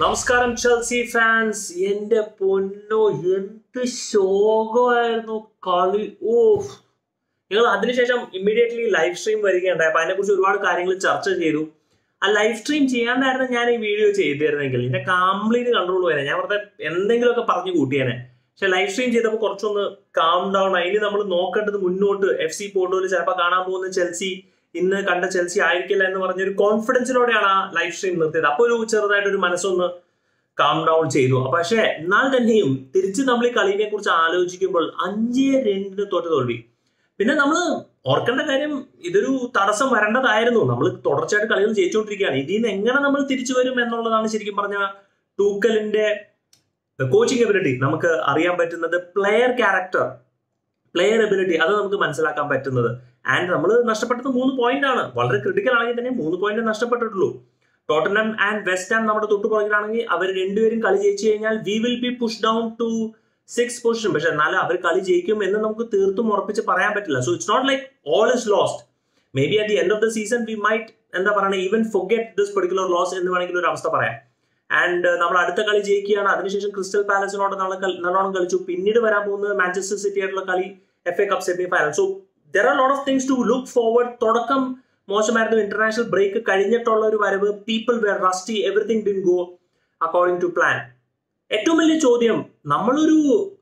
നമസ്കാരം Chelsea fans എന്റെ പൊന്നോ എന്ത് ശോകമായിരുന്നു കളി ഓ ഞങ്ങൾ അതിനുശേഷം ഇമ്മീഡിയറ്റ്ലി ലൈവ് സ്ട്രീം വരികയുണ്ടായി അപ്പൊ അതിനെക്കുറിച്ച് ഒരുപാട് കാര്യങ്ങൾ ചർച്ച ചെയ്തു ആ ലൈവ് സ്ട്രീം ചെയ്യാണ്ടായിരുന്നു ഞാൻ ഈ വീഡിയോ ചെയ്തിരുന്നെങ്കിൽ എന്റെ കംപ്ലീറ്റ് കൺട്രോൾ വരാൻ ഞാൻ വെറുതെ എന്തെങ്കിലുമൊക്കെ പറഞ്ഞു കൂട്ടിയേനെ പക്ഷെ ലൈവ് സ്ട്രീം ചെയ്തപ്പോൾ കുറച്ചൊന്ന് കാം ഡൗൺ ആയി ഇനി നമ്മൾ നോക്കേണ്ടത് മുന്നോട്ട് എഫ് സി പോർട്ടോയിൽ ചിലപ്പോൾ കാണാൻ പോകുന്ന ചെൽസി ഇന്ന് കണ്ട ചെൽസി ആയിരിക്കില്ല എന്ന് പറഞ്ഞ ഒരു കോൺഫിഡൻസിലൂടെയാണ് ആ ലൈവ് സ്ട്രീം നിർത്തിയത് അപ്പോൾ ഒരു ചെറുതായിട്ട് ഒരു മനസ്സൊന്ന് കാം ഡൗൺ ചെയ്തു അപ്പൊ പക്ഷേ എന്നാൽ തന്നെയും തിരിച്ച് നമ്മൾ ഈ കളിനെ കുറിച്ച് ആലോചിക്കുമ്പോൾ അഞ്ച് രണ്ടിന് തോറ്റ തോൽവി പിന്നെ നമ്മൾ ഓർക്കേണ്ട കാര്യം ഇതൊരു തടസ്സം വരേണ്ടതായിരുന്നു നമ്മൾ തുടർച്ചയായിട്ട് കളികൾ ജയിച്ചുകൊണ്ടിരിക്കുകയാണ് ഇതിൽ നിന്ന് എങ്ങനെ നമ്മൾ തിരിച്ചു വരും എന്നുള്ളതാണ് ശരിക്കും പറഞ്ഞ ടൂക്കലിന്റെ കോച്ചിങ് എബിലിറ്റി നമുക്ക് അറിയാൻ പറ്റുന്നത് പ്ലെയർ ക്യാരക്ടർ പ്ലെയർ എബിലിറ്റി അത് നമുക്ക് മനസ്സിലാക്കാൻ പറ്റുന്നത് ആൻഡ് നമ്മൾ നഷ്ടപ്പെട്ടത് മൂന്ന് പോയിന്റ് ആണ് വളരെ ക്രിട്ടിക്കൽ ആണെങ്കിൽ തന്നെ മൂന്ന് പോയിന്റ് നഷ്ടപ്പെട്ടിട്ടുള്ളൂ ടോട്ടനം ആൻഡ് വെസ്റ്റ് ഹാം നമ്മുടെ തൊട്ട് പുറകിലാണെങ്കിൽ അവർ രണ്ടുപേരും കളി ജയിച്ചു കഴിഞ്ഞാൽ we will be push down to six position പക്ഷെ എന്നാലും അവർ കളി ജയിക്കും എന്ന് നമുക്ക് തീർത്തും ഉറപ്പിച്ച് പറയാൻ പറ്റില്ല so it's not like all is lost maybe at the end of the season we might എന്താ പറയുക even forget this particular loss എന്ന് വേണമെങ്കിൽ ഒരു അവസ്ഥ പറയാം ആൻഡ് നമ്മൾ അടുത്ത കളി ജയിക്കുകയാണ് അതിനുശേഷം ക്രിസ്റ്റൽ പാലസിനോട് നാളെ നല്ലോണം കളിച്ചു പിന്നീട് വരാൻ പോകുന്നത് മാഞ്ചസ്റ്റർ സിറ്റി ആയിട്ടുള്ള കളി F A cup semi final so there are lot of things to look forward തുടക്കം മോശമായിരുന്നു ഇന്റർനാഷണൽ ബ്രേക്ക് കഴിഞ്ഞിട്ടുള്ള ഒരു വരവ് people were rusty everything didn't go according to plan ഏറ്റവും വലിയ ചോദ്യം നമ്മളൊരു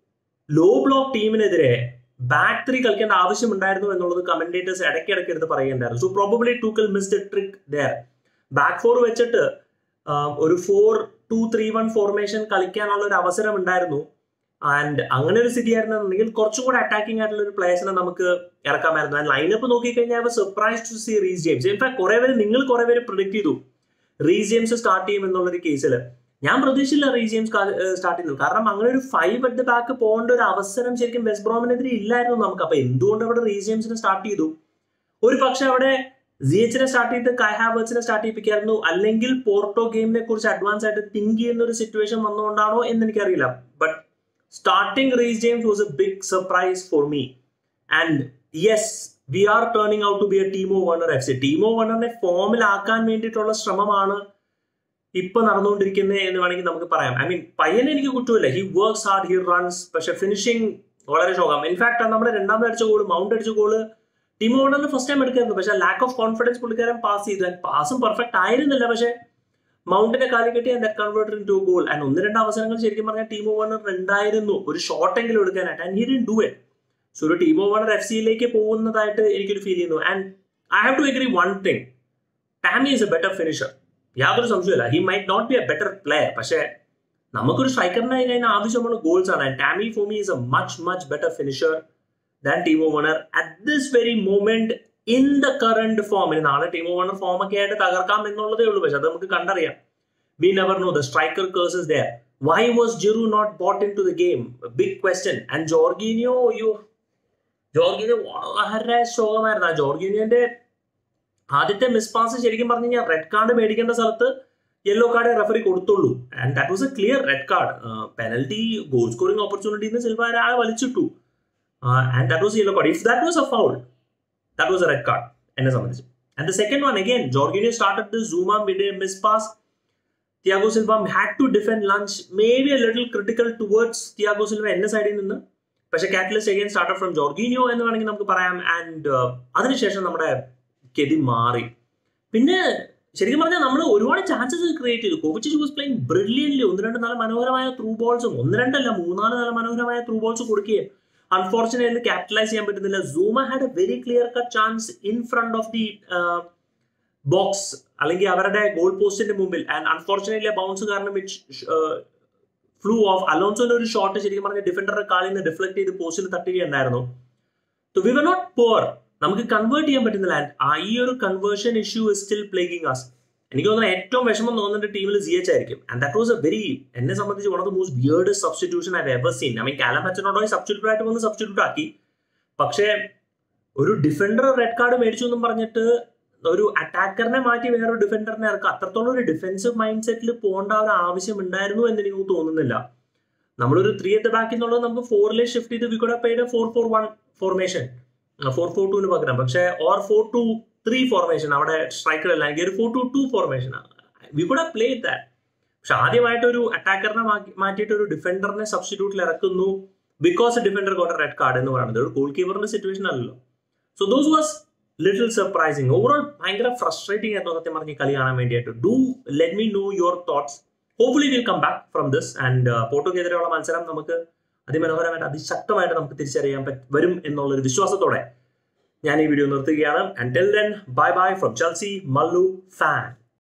ലോ ബ്ലോക്ക് ടീമിനെതിരെ ബാക്ക് ത്രീ കളിക്കേണ്ട ആവശ്യമുണ്ടായിരുന്നു എന്നുള്ളത് കമന്റേറ്റേഴ്സ് ഇടയ്ക്കിടയ്ക്ക് എടുത്ത് പറയുന്നുണ്ടായിരുന്നു so probably Tuchel miss the trick there back four വെച്ചിട്ട് ഒരു four two three one formation കളിക്കാനുള്ള ഒരു അവസരം ഉണ്ടായിരുന്നു ആൻഡ് അങ്ങനെ ഒരു സ്ഥിതിയായിരുന്നെന്നുണ്ടെങ്കിൽ കുറച്ചും കൂടെ അറ്റാക്കിംഗ് ആയിട്ടുള്ള ഒരു പ്ലേയേഴ്സിനെ നമുക്ക് ഇറക്കാമായിരുന്നു ആൻഡ് ലൈനപ്പ് നോക്കിക്കഴിഞ്ഞാൽ surprise to see Reece James in fact കുറെ പേര് നിങ്ങൾ കുറെ പേര് പ്രൊഡിക്ട് ചെയ്തു റീസ് ജെയിംസ് സ്റ്റാർട്ട് ചെയ്യും എന്നുള്ളൊരു കേസിൽ ഞാൻ പ്രതീക്ഷിച്ചില്ല റീസ് ജെയിംസ് സ്റ്റാർട്ട് ചെയ്യുന്നത് കാരണം അങ്ങനെ ഒരു ഫൈവ് അറ്റ് ദ ബാക്ക് പോകേണ്ട ഒരു അവസരം ശരിക്കും വെസ്റ്റ് ബ്രോമിനെതിരെ ഇല്ലായിരുന്നു നമുക്ക് അപ്പൊ എന്തുകൊണ്ട് അവിടെ റീസ് ജെയിംസിനെ സ്റ്റാർട്ട് ചെയ്തു ഒരു പക്ഷെ അവിടെ സി എച്ചിനെ സ്റ്റാർട്ട് ചെയ്ത് കൈ ഹാവേഴ്സിനെ സ്റ്റാർട്ട് ചെയ്യിപ്പിക്കായിരുന്നു അല്ലെങ്കിൽ പോർട്ടോ ഗെയിമിനെ കുറിച്ച് അഡ്വാൻസ് ആയിട്ട് തിങ്ക് ചെയ്യുന്ന ഒരു സിറ്റുവേഷൻ വന്നുകൊണ്ടാണോ എന്ന് എനിക്കറിയില്ല but starting Reece James was a big surprise for me. And yes, we are turning out to be a Timo Werner FC. Timo Wernerനെ ഫോമിലാക്കാൻ വേണ്ടിയിട്ടുള്ള ശ്രമമാണ് ഇപ്പൊ നടന്നുകൊണ്ടിരിക്കുന്നത് എന്ന് വേണമെങ്കിൽ നമുക്ക് പറയാം ഐ മീൻ പയ്യനെ എനിക്ക് കുറ്റമില്ല he works hard he runs പക്ഷെ ഫിനിഷിംഗ് വളരെ ശോകം ഇൻഫാക്ട് നമ്മുടെ രണ്ടാമത് അടിച്ച ഗോള് മൗണ്ട് അടിച്ച ഗോള് ടീമോ വേർണറിന് ഫസ്റ്റ് ടൈം എടുക്കായിരുന്നു പക്ഷെ ലാക്ക് ഓഫ് കോൺഫിഡൻസ് പുള്ളിക്കാരൻ പാസ് ചെയ്തു പാസും പെർഫെക്റ്റ് ആയിരുന്നില്ല പക്ഷെ മൗണ്ടിനെ കാലി കെട്ടി and converter into goal and ഒന്ന് രണ്ട് അവസരങ്ങൾ ശരിക്കും പറഞ്ഞാൽ ടീമോ വേർണർ ഉണ്ടായിരുന്നു ഒരു ഷോട്ട് എങ്കിലും എടുക്കാനായിട്ട് and he didn't do it so ഒരു ടീമോ വേർണർ എഫ് സിയിലേക്ക് പോകുന്നതായിട്ട് എനിക്കൊരു ഫീൽ ചെയ്യുന്നു and I have to agree one thing Tammy is a better finisher യാതൊരു സംശയമില്ല he might not be a better player പക്ഷേ നമുക്കൊരു സ്ട്രൈക്കറിനെ അതിന് ആവശ്യമുള്ള ഗോൾസ് ആണ് Tammy for me is a much much better finisher than Timo Werner at this very moment in the current form ഇനി നാളെ ടീമോ വേർണർ ഫോം ഒക്കെ ആയിട്ട് തകർക്കാം എന്നുള്ളതേ ഉള്ളൂ പക്ഷെ അത് നമുക്ക് കണ്ടറിയാം we never know. The striker curse is there. Why was Giroud not bought into the game? A big question. And Jorginho, you ജോർഗിനോ വളരെ ശോകമായിരുന്നു ആ ജോർഗിനിയോന്റെ ആദ്യത്തെ മിസ് പാസ് ശരിക്കും പറഞ്ഞു കഴിഞ്ഞാൽ റെഡ് കാർഡ് മേടിക്കേണ്ട സ്ഥലത്ത് യെല്ലോ കാർഡ് റെഫറി കൊടുത്തുള്ളൂ and that was a clear red card penalty goal scoring opportunity Silva ഒരാളെ വലിച്ചിട്ടു and that was yellow card if that was a foul that was a red card എന്നെ സംബന്ധിച്ച് and the second one again Jorginho started the Zouma mid miss pass Thiago Silva had to defend lunge may be a little critical towards Thiago Silva എന്റെ സൈഡിൽ നിന്ന് പക്ഷെ catalyst again start from Jorginho എന്ന് വേണമെങ്കിൽ നമുക്ക് പറയാം and അതിനുശേഷം നമ്മുടെ കെതി മാറി പിന്നെ ശരിക്കും പറഞ്ഞാൽ നമ്മൾ ഒരുപാട് ചാൻസസ് ക്രിയേറ്റ് ചെയ്തു കോവിച്ച് വാസ് പ്ലേയിങ് ബ്രില്യൻലി ഒന്ന് രണ്ട് നല്ല മനോഹരമായ ത്രൂ ബോൾസും ഒന്ന് രണ്ടല്ല മൂന്നാല് നല്ല മനോഹരമായ ത്രൂ ബോൾസ് കൊടുക്കുകയും അൺഫോർച്ചുനേറ്റ്ലി ക്യാപിറ്റലൈസ് ചെയ്യാൻ പറ്റുന്നില്ല Zouma had a very clear cut chance in front of the box അല്ലെങ്കിൽ അവരുടെ ഗോൾ പോസ്റ്റിന്റെ മുമ്പിൽ ആൻഡ് അൺഫോർച്ചുനേറ്റ്ലി ബൗൺസ് കാരണം ഫ്ലൂ ഓഫ് അലോൺസോന്റെ ഒരു ഷോട്ട് ശരിക്കും പറഞ്ഞ ഡിഫൻഡറുടെ കാലിൽ നിന്ന് ഡിഫ്ലക്ട് ചെയ്ത് പോസ്റ്റിൽ തട്ടുകയുണ്ടായിരുന്നു so we were not poor നമുക്ക് കൺവേർട്ട് ചെയ്യാൻ പറ്റുന്നില്ല ആൻഡ് ആ ഈ ഒരു conversion issue is still plaguing us എനിക്ക് തോന്നുന്നത് ഏറ്റവും വിഷമം തോന്നുന്ന ടീമിൽ സി എച്ച് ആയിരിക്കും and that was a very എന്നെ സംബന്ധിച്ച് one of the most weird substitution I ever seen I mean Callum ഹച്ചനോടോ സബ്സ്റ്റിറ്റ്യൂട്ട് ആയിട്ട് വന്ന് സബ്സ്റ്റിറ്റ്യൂട്ട് ആക്കി പക്ഷേ ഒരു ഡിഫൻഡർ റെഡ് കാർഡ് മേടിച്ചു എന്നും പറഞ്ഞിട്ട് ഒരു അറ്റാക്കറിനെ മാറ്റി വേറൊരു ഡിഫൻഡറിനെ ഇറക്കുക അത്രത്തോളം ഒരു ഡിഫൻസീവ് മൈൻഡ് സെറ്റിൽ പോകേണ്ട ഒരു ആവശ്യം ഉണ്ടായിരുന്നു എന്ന് എനിക്ക് തോന്നുന്നില്ല നമ്മളൊരു ത്രീ അറ്റ് ബാക്ക് എന്നുള്ളത് നമുക്ക് ഫോറിലേക്ക് ഷിഫ്റ്റ് ചെയ്ത് we could played four four one formation four four ടുവിന് പകരം പക്ഷേ or four two three formation അവിടെ സ്ട്രൈക്കർ അല്ല ഒരു four two two formation we could play that പക്ഷെ ആദ്യമായിട്ട് ഒരു അറ്റാക്കറിനെ മാറ്റിയിട്ട് ഒരു ഡിഫൻഡറിനെ സബ്സ്റ്റിറ്റ്യൂട്ടിൽ ഇറക്കുന്നു because defender got red card എന്ന് പറയുന്നത് ഒരു ഗോൾ കീപ്പറിന്റെ സിറ്റുവേഷൻ അല്ലല്ലോ so those was little surprising overall ഭയങ്കര ഫ്രസ്ട്രേറ്റിംഗ് ആയിരുന്നു സത്യം പറഞ്ഞ് കളി കാണാൻ വേണ്ടിയിട്ട് do let me know your thoughts hopefully will come back from this and പോർട്ടുഗെതിരെയുള്ള മത്സരം നമുക്ക് അതിമനോഹരമായിട്ട് അതിശക്തമായിട്ട് നമുക്ക് തിരിച്ചറിയാൻ വരും എന്നുള്ളൊരു വിശ്വാസത്തോടെ ഞാൻ ഈ വീഡിയോ നിർത്തുകയാണ് and till then bye bye from Chelsea Mallu fan